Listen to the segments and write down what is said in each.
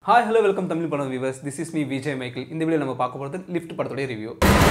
hi hello welcome Tamil படம் viewers this is me Vijay Michael இந்த video நம்ம பார்க்க போகிறது லிஃப்ட் படத்துடைய ரிவ்யூ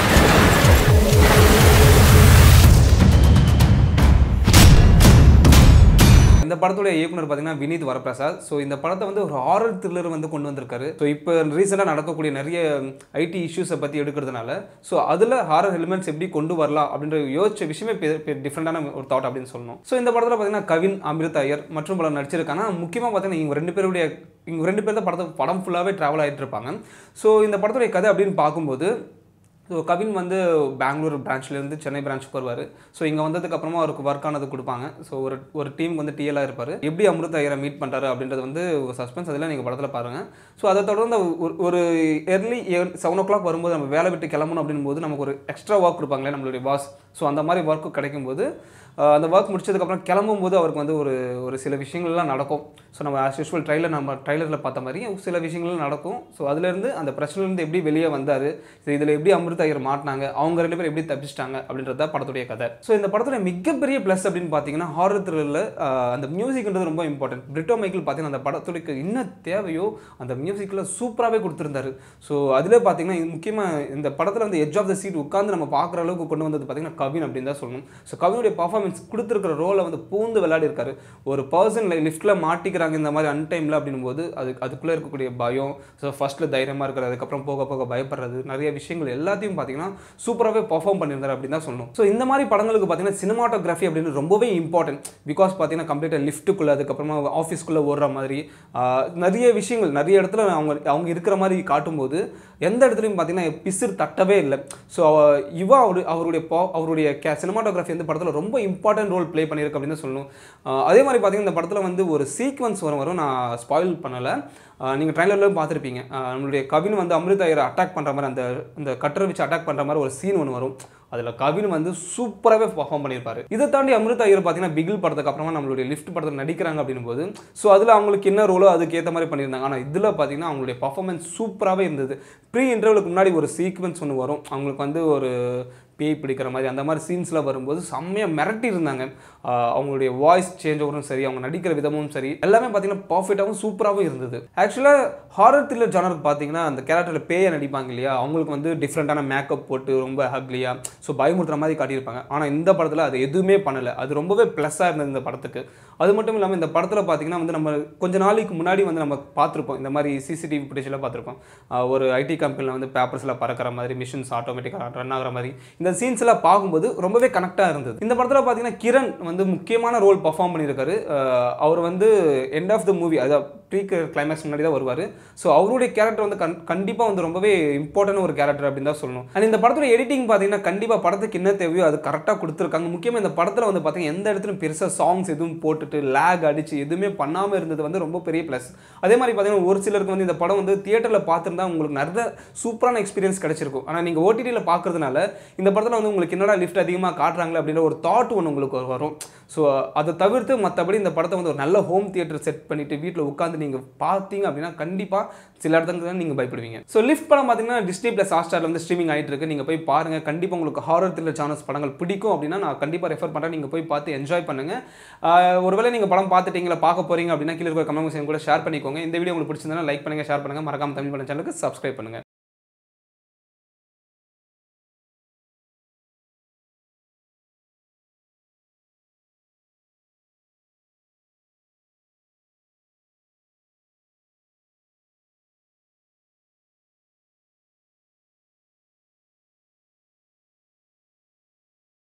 இந்த படத்துடைய இயக்குனர் பார்த்தீங்கன்னா வினீத் வரப்பிரசாத் ஸோ இந்த படத்தை வந்து ஒரு ஹாரர் த்ரில்லர் வந்து கொண்டு வந்திருக்காரு ஸோ இப்போ ரீசெண்டாக நடக்கக்கூடிய நிறைய ஐடி இஷ்யூஸை பற்றி எடுக்கிறதுனால ஸோ அதில் ஹாரர் எலிமெண்ட்ஸ் எப்படி கொண்டு வரலாம் அப்படின்ற யோசிச்ச விஷயமே டிஃப்ரெண்டான ஒரு தாட் அப்படின்னு சொல்லணும் ஸோ இந்த படத்தில் பார்த்தீங்கன்னா கவின் அமிர்த் ஐயர் மற்றும் பலர் நடிச்சிருக்காங்க முக்கியமாக பார்த்தீங்கன்னா இவங்க ரெண்டு பேருடைய இவங்க ரெண்டு பேர் தான் படத்தை படம் ஃபுல்லாகவே ட்ராவல் ஆகிட்டு இருப்பாங்க ஸோ இந்த படத்துடைய கதை அப்படின்னு பார்க்கும்போது ஸோ கவின் வந்து பெங்களூர் பிரான்ச்லேருந்து சென்னை பிரான்ச்சுக்கு வருவார் ஸோ இங்கே வந்ததுக்கப்புறமா அவருக்கு ஒர்க் ஆனது கொடுப்பாங்க ஸோ ஒரு ஒரு டீமுக்கு வந்து டிஎலாக இருப்பார் எப்படி அமிர்த ஐயரை மீட் பண்ணுறாரு அப்படின்றது வந்து ஒரு சஸ்பென்ஸ் அதெல்லாம் நீங்கள் படத்தில் பாருங்கள் ஸோ அதை தொடர்ந்து ஒரு ஒரு எர்லி செவன் ஓ கிளாக் வரும்போது நம்ம வேலை விட்டு கிளம்பணும் அப்படின் போது நமக்கு ஒரு எக்ஸ்ட்ரா ஒர்க் கொடுப்பாங்களே நம்மளுடைய பாஸ் ஸோ அந்த மாதிரி ஒர்க்கு கிடைக்கும்போது ஆஹ் அந்த ஒர்க் முடிச்சதுக்கப்புறம் கிளம்பும் போது அவருக்கு வந்து ஒரு ஒரு சில விஷயங்கள்லாம் நடக்கும் ஸோ நம்ம ஆஸ் யூஸ்வல் ட்ரைலர் நம்ம ட்ரைலரில் பார்த்த மாதிரி சில விஷயங்கள் நடக்கும் ஸோ அதுலேருந்து அந்த பிரச்சனைலேருந்து எப்படி வெளியே வந்தார் ஸோ இதில் எப்படி அமிர்த ஐயர் மாட்டினாங்க அவங்க ரெண்டு பேரும் எப்படி தப்பிச்சிட்டாங்க அப்படின்றது தான் படத்துடைய கதை ஸோ இந்த படத்துடைய மிகப்பெரிய ப்ளஸ் அப்படின்னு பார்த்தீங்கன்னா ஹாரர் த்ரில்லில் அந்த மியூசிக்ன்றது ரொம்ப இம்பார்ட்டன்ட் பிரிட்டோ மைக்கிள் பார்த்தீங்கன்னா அந்த படத்துடைய என்ன தேவையோ அந்த மியூசிக்கில் சூப்பராகவே கொடுத்துருந்தாரு ஸோ அதில் பார்த்தீங்கன்னா முக்கியமாக இந்த படத்தில் வந்து எட்ஜ் ஆஃப் த சீட் உட்காந்து நம்ம பார்க்குற அளவுக்கு கொண்டு வந்தது பார்த்தீங்கன்னா கவின் அப்படின்னு தான் சொல்லணும் ஸோ கவினுடைய பர்ஃபார்மன்ஸ் கொடுத்துருக்கிற ரோலை வந்து பூந்து விளையாடி இருக்காரு ஒரு பர்சன் லிஃப்ட்டில் மாட்டிக்கிறாங்க இந்த மாதிரி அன்டைமில் அப்படின்னும் போது அது அதுக்குள்ளே இருக்கக்கூடிய பயம் ஸோ ஃபஸ்ட்டில் தைரியமாக இருக்கிறது அதுக்கப்புறம் போக போக பயப்படுறது நிறைய விஷயங்கள் எல்லாத்தையும் பார்த்தீங்கன்னா சூப்பராகவே பர்ஃபார்ம் பண்ணியிருந்தார் அப்படின்னு தான் சொல்லணும் ஸோ இந்த மாதிரி படங்களுக்கு பார்த்தீங்கன்னா சினிமாட்டோகிராஃபி அப்படின்னு ரொம்பவே இம்பார்ட்டன்ட் பிகாஸ் பார்த்தீங்கன்னா கம்ப்ளீட்டாக லிஃப்ட்டுக்குள்ளே அதுக்கப்புறமா ஆஃபீஸ்க்குள்ளே ஓடுற மாதிரி ஆஹ், நிறைய விஷயங்கள் நிறைய இடத்துல அவங்க அவங்க இருக்கிற மாதிரி காட்டும்போது எந்த இடத்துலையும் பார்த்தீங்கன்னா பிசிறு தட்டவே இல்லை ஸோ இவ அவரு அவருடைய பா- அவருடைய கே சினிமாட்டோகிராஃபி வந்து படத்தில் ரொம்ப இம்பார்ட்டன்ட் ரோல் ப்ளே பண்ணியிருக்கு அப்படின்னு தான் சொல்லணும் ஆஹ், அதே மாதிரி பார்த்தீங்கன்னா இந்த படத்தில் வந்து ஒரு சீக்வன்ஸ் வரும் வரும் நான் ஸ்பாயில் பண்ணலை நீங்கள் ட்ரைலர்லையும் பார்த்துருப்பீங்க ஆஹ், நம்மளுடைய கவின் வந்து அமிர்த ஐயரை அட்டாக் பண்ணுற மாதிரி அந்த அந்த கட்டரை வச்சு அட்டாக் பண்ணுற மாதிரி ஒரு சீன் ஒன்று வரும் அதில் கவின் வந்து சூப்பராகவே பர்ஃபார்ம் பண்ணியிருப்பாரு இதை தாண்டி அமிர்த ஐயர் பார்த்தீங்கன்னா பிகில் படத்துக்கு அப்புறமா நம்மளுடைய லிஃப்ட் படத்தில் நடிக்கிறாங்க அப்படின்னும் போது ஸோ அதில் அவங்களுக்கு என்ன ரோலோ அதுக்கு ஏற்ற மாதிரி பண்ணியிருந்தாங்க ஆனால் இதில் பார்த்தீங்கன்னா அவங்களுடைய பர்ஃபார்மன்ஸ் சூப்பராகவே இருந்தது ப்ரீ இன்டர்வலுக்கு முன்னாடி ஒரு சீக்வன்ஸ் ஒன்று வரும் அவங்களுக்கு வந்து ஒரு பேய் பிடிக்கிற மாதிரி அந்த மாதிரி சீன்ஸ்லாம் வரும்போது செம்மையாக மிரட்டி இருந்தாங்க ஆஹ் அவங்களுடைய வாய்ஸ் சேஞ்ச் ஓவரும் சரி அவங்க நடிக்கிற விதமும் சரி எல்லாமே பார்த்தீங்கன்னா பர்ஃபெக்டாகவும் சூப்பராகவும் இருந்தது ஆக்சுவலாக ஹாரர் த்ரில்லர் ஜானருக்கு பார்த்தீங்கன்னா அந்த கேரக்டரில் பேயை நடிப்பாங்க இல்லையா அவங்களுக்கு வந்து டிஃப்ரெண்ட்டான மேக்கப் போட்டு ரொம்ப ஹக்லியாக ஸோ பயமுறுத்துற மாதிரி காட்டியிருப்பாங்க ஆனால் இந்த படத்தில் அது எதுவுமே பண்ணலை அது ரொம்பவே ப்ளஸ்ஸாக இருந்தது இந்த படத்துக்கு அது மட்டும் இல்லாமல் இந்த படத்தில் பார்த்தீங்கன்னா வந்து நம்ம கொஞ்ச நாளைக்கு முன்னாடி வந்து நம்ம பார்த்துருப்போம் இந்த மாதிரி சிசிடிவி ஃபுட்டேஜில் பார்த்துருப்போம் ஆஹ் ஒரு ஐடி கம்பெனியில் வந்து பேப்பர்ஸில் பறக்கிற மாதிரி மிஷின்ஸ் ஆட்டோமேட்டிக்காக ரன் ஆகிற மாதிரி இந்த சீன்ஸ் எல்லாம் பார்க்கும்போது ரொம்பவே கனெக்டாக இருந்தது இந்த படத்தில் பார்த்தீங்கன்னா கிரண் வந்து முக்கியமான ரோல் பர்ஃபார்ம் பண்ணியிருக்காரு ஆஹ் அவர் வந்து எண்ட் ஆஃப் த மூவி அதாவது ப்ரீ கிளைமேக்ஸ் முன்னாடி தான் வருவார் ஸோ அவருடைய கேரக்டர் வந்து கண் கண்டிப்பாக வந்து ரொம்பவே இம்பார்ட்டன்ட் ஒரு கேரக்டர் அப்படின்னு தான் சொல்லணும் அண்ட் இந்த படத்தோட எடிட்டிங் பார்த்தீங்கன்னா கண்டிப்பாக படத்துக்கு என்ன தேவையோ அது கரெக்டாக கொடுத்துருக்காங்க முக்கியமாக இந்த படத்தில் வந்து பார்த்தீங்கன்னா எந்த இடத்துலையும் பெருசாக சாங்ஸ் எதுவும் போட்டுட்டு லேக் அடிச்சு எதுவுமே பண்ணாமல் இருந்தது வந்து ரொம்ப பெரிய ப்ளஸ் அதே மாதிரி பார்த்தீங்கன்னா ஒரு சிலருக்கு வந்து இந்த படம் வந்து தியேட்டரில் பார்த்துருந்தா உங்களுக்கு நிறைய சூப்பரான எக்ஸ்பீரியன்ஸ் கிடைச்சிருக்கும் ஆனால் நீங்கள் ஓடிடியில் பார்க்கறதுனால இந்த படத்தில் வந்து உங்களுக்கு என்னடா லிஃப்ட் அதிகமாக காட்டுறாங்களே அப்படின்ற ஒரு தாட் ஒன்று உங்களுக்கு வரும் ஸோ அதை தவிர்த்து மற்றபடி இந்த படத்தை வந்து ஒரு நல்ல ஹோம் தியேட்டர் செட் பண்ணிட்டு வீட்டில் உட்காந்து நீங்கள் பார்த்தீங்க அப்படின்னா கண்டிப்பாக சில இடத்துக்கு தான் நீங்கள் பயப்படுவீங்க ஸோ லிஃப்ட் படம் பார்த்தீங்கன்னா டிஸ்னி ப்ளஸ் ஹாட்ஸ்டாரில் வந்து ஸ்ட்ரீமிங் ஆகிட்டு இருக்கு நீங்கள் போய் பாருங்கள் கண்டிப்பாக உங்களுக்கு ஹாரர் த்ரில்லர் சேனல்ஸ் படங்கள் பிடிக்கும் அப்படின்னா நான் கண்டிப்பாக ரெஃபர் பண்ணுறேன் நீங்கள் போய் பார்த்து என்ஜாய் பண்ணுங்கள் ஆஹ் ஒருவேளை நீங்கள் படம் பார்த்துட்டீங்களா பார்க்க போறீங்க அப்படின்னா கீழே இருக்க கமெண்ட் கூட ஷேர் பண்ணிக்கோங்க இந்த வீடியோ உங்களுக்கு பிடிச்சிருந்தா லைக் பண்ணுங்கள் ஷேர் பண்ணுங்கள் மறக்காம தமிழ் பண்ண சேனலுக்கு சப்ஸ்கிரைப் பண்ணுங்கள்